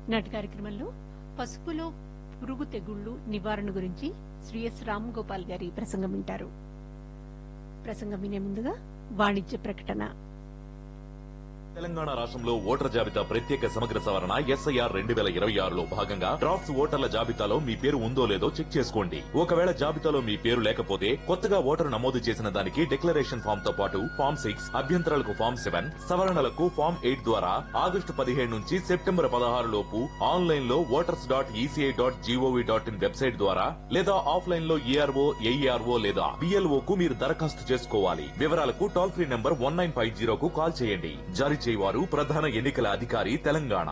నాటి కార్యక్రమంలో పసుపులో పురుగు తెగుళ్లు నివారణ గురించి శ్రీ ఎస్ రామ్ గోపాల్ గారి ప్రసంగం వింటారు ప్రసంగం వినే ముందుగా వాణిజ్య ప్రకటన తెలంగాణ రాష్ట్రంలో ఓటర్ జాబితా ప్రత్యేక సమగ్ర సవరణ ఎస్ఐఆర్ రెండు వేల ఇరవై ఆరులో భాగంగా డ్రాఫ్ట్స్ ఓటర్ల జాబితాలో మీ పేరు ఉందో లేదో చెక్ చేసుకోండి ఒకవేళ జాబితాలో మీ పేరు లేకపోతే కొత్తగా ఓటరు నమోదు చేసిన దానికి డిక్లరేషన్ ఫామ్ తో పాటు ఫామ్ సిక్స్ అభ్యంతరాలకు ఫామ్ సెవెన్ సవరణలకు ఫామ్ ఎయిట్ ద్వారా ఆగస్టు పదిహేడు నుంచి సెప్టెంబర్ పదహారు లోపు ఆన్లైన్ లో voters dot ECI dot GOV dot in website ద్వారా లేదా ఆఫ్లైన్ లో ఈఆర్ఓ ఏఈఆర్ఓ లేదా బిఎల్ఓ కు మీరు దరఖాస్తు చేసుకోవాలి వివరాలకు toll free number one nine five జీరోకు కాల్ చేయండి జారీ చేయవారు ప్రధాన ఎన్నికల అధికారి తెలంగాణ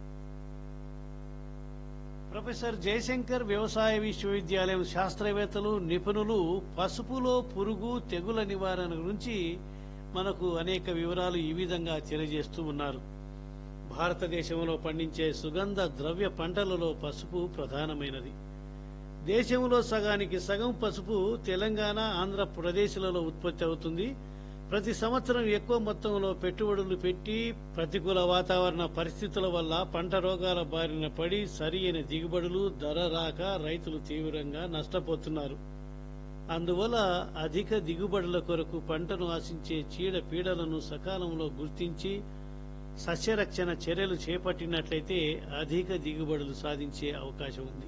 ప్రొఫెసర్ జయశంకర్ వ్యవసాయ విశ్వవిద్యాలయం శాస్త్రవేత్తలు నిపుణులు పసుపులో పురుగు తెగుల నివారణ గురించి మనకు అనేక వివరాలు ఈ విధంగా తెలియజేస్తూ ఉన్నారు భారతదేశంలో పండించే సుగంధ ద్రవ్య పంటలలో పసుపు ప్రధానమైనది దేశంలో సగానికి సగం పసుపు తెలంగాణ ఆంధ్రప్రదేశ్లలో ఉత్పత్తి అవుతుంది ప్రతి సంవత్సరం ఎక్కువ మొత్తంలో పెట్టుబడులు పెట్టి ప్రతికూల వాతావరణ పరిస్థితుల వల్ల పంట రోగాల బారిన పడి సరియైన దిగుబడులు ధర రాక రైతులు తీవ్రంగా నష్టపోతున్నారు అందువల్ల అధిక దిగుబడుల కొరకు పంటను ఆశించే చీడ పీడలను సకాలంలో గుర్తించి సస్యరక్షణ చర్యలు చేపట్టినట్లయితే అధిక దిగుబడులు సాధించే అవకాశం ఉంది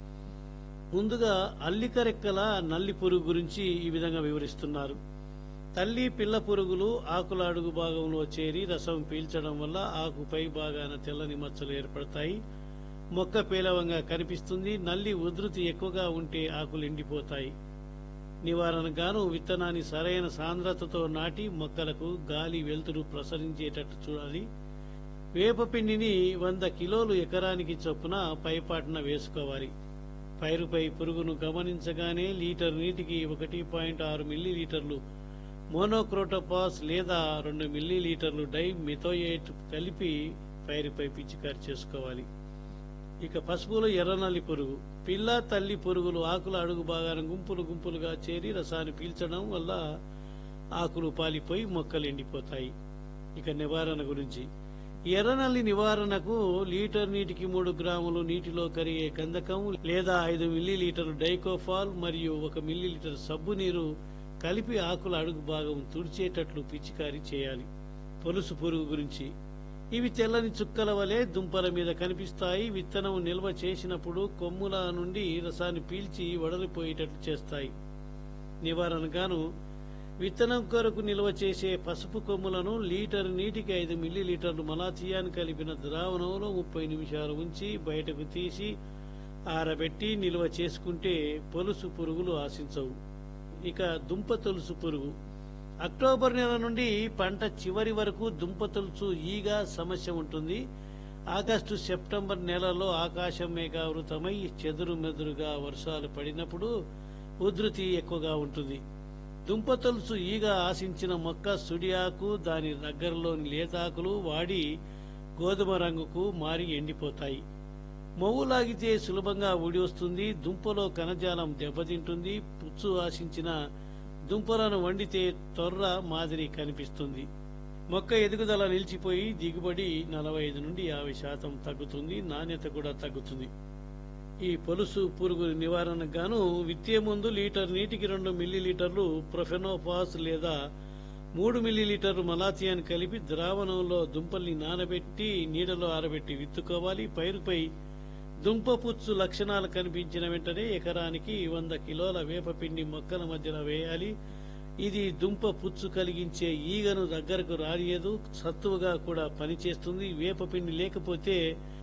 ముందుగా అల్లికరెక్కల నల్లి పురుగు గురించి ఈ విధంగా వివరిస్తున్నారు తల్లి పిల్ల పురుగులు ఆకుల అడుగు భాగంలో చేరి రసం పీల్చడం వల్ల ఆకు పై భాగాన తెల్లని మచ్చలు ఏర్పడతాయి మొక్క పేలవంగా కనిపిస్తుంది నల్లి ఉధృతి ఎక్కువగా ఉంటే ఆకులు ఎండిపోతాయి నివారణగాను విత్తనాన్ని సరైన సాంద్రతతో నాటి మొక్కలకు గాలి వెలుతురు ప్రసరించేటట్టు చూడాలి వేపపిండిని వంద కిలోలు ఎకరానికి చొప్పున పైపాటున వేసుకోవాలి పైరుపై పురుగును గమనించగానే లీటర్ నీటికి ఒకటి పాయింట్ ఆరు మిల్లీ లీటర్లు మోనోక్రోటోపాస్ లేదా రెండు మిల్లీ లీటర్లు డై మిథోయేట్ కలిపి పైరుపై పిచికారి చేసుకోవాలి ఇక పసుపులో ఎర్రనల్లి పురుగు పిల్ల తల్లి పురుగులు ఆకుల అడుగు భాగాన గుంపులు గుంపులుగా చేరి రసాన్ని పీల్చడం వల్ల ఆకులు పాలిపోయి మొక్కలు ఎండిపోతాయి ఇక నివారణ గురించి ఎర్రనల్లి నివారణకు లీటర్ నీటికి మూడు గ్రాములు నీటిలో కరిగే గంధకం లేదా ఐదు మిల్లీ లీటర్లు డైకోఫాల్ మరియు ఒక మిల్లీ లీటర్ సబ్బు నీరు కలిపి ఆకుల అడుగు భాగం తుడిచేటట్లు పిచికారీ చేయాలి పొలుసు పురుగు గురించి ఇవి తెల్లని చుక్కల వలె దుంపల మీద కనిపిస్తాయి విత్తనం నిల్వ చేసినప్పుడు కొమ్ముల నుండి రసాన్ని పీల్చి వడలిపోయేటట్లు చేస్తాయి నివారణగాను విత్తనం కొరకు నిల్వ చేసే పసుపు కొమ్ములను లీటర్ నీటికి ఐదు మిల్లీ లీటర్లు మలాథియాన్ కలిపిన ద్రావణంలో ముప్పై నిమిషాలు ఉంచి బయటకు తీసి ఆరబెట్టి నిల్వ చేసుకుంటే పొలుసు పురుగులు ఆశించవు ఇక దుంప తొలుసు పురుగు అక్టోబర్ నెల నుండి పంట చివరి వరకు దుంప తొలుచు ఈగ సమస్య ఉంటుంది ఆగస్టు సెప్టెంబర్ నెలలో ఆకాశం మేఘావృతమై చెదురు మెదురుగా వర్షాలు పడినప్పుడు ఉధృతి ఎక్కువగా ఉంటుంది దుంప తొలుసు ఈగ ఆశించిన మొక్క సుడియాకు దాని దగ్గరలోని లేతాకులు వాడి గోధుమ రంగుకు మారి ఎండిపోతాయి మొవ్వు లాగితే సులభంగా ఊడి వస్తుంది దుంపలో కణజాలం దెబ్బతింటుంది పుచ్చు ఆశించిన దుంపలను వండితే తొర్ర మాదిరి కనిపిస్తుంది మొక్క ఎదుగుదల నిలిచిపోయి దిగుబడి నలభై ఐదు నుండి యాభై శాతం తగ్గుతుంది నాణ్యత కూడా తగ్గుతుంది ఈ పొలుసు పురుగు నివారణకు గాను విత్తే ముందు లీటర్ నీటికి రెండు మిల్లీ లీటర్లు ప్రొఫెనోఫాస్ లేదా మూడు మిల్లీ లీటర్లు మలాథియాన్ కలిపి ద్రావణంలో దుంపల్ని నానబెట్టి నీడలో ఆరబెట్టి విత్తుకోవాలి పైరుపై దుంప పుచ్చు లక్షణాలు కనిపించిన వెంటనే ఎకరానికి వంద కిలోల వేపపిండి మొక్కల మధ్యన వేయాలి ఇది దుంప పుచ్చు కలిగించే ఈగను దగ్గరకు రానియదు సత్తువుగా కూడా పనిచేస్తుంది వేపపిండి లేకపోతే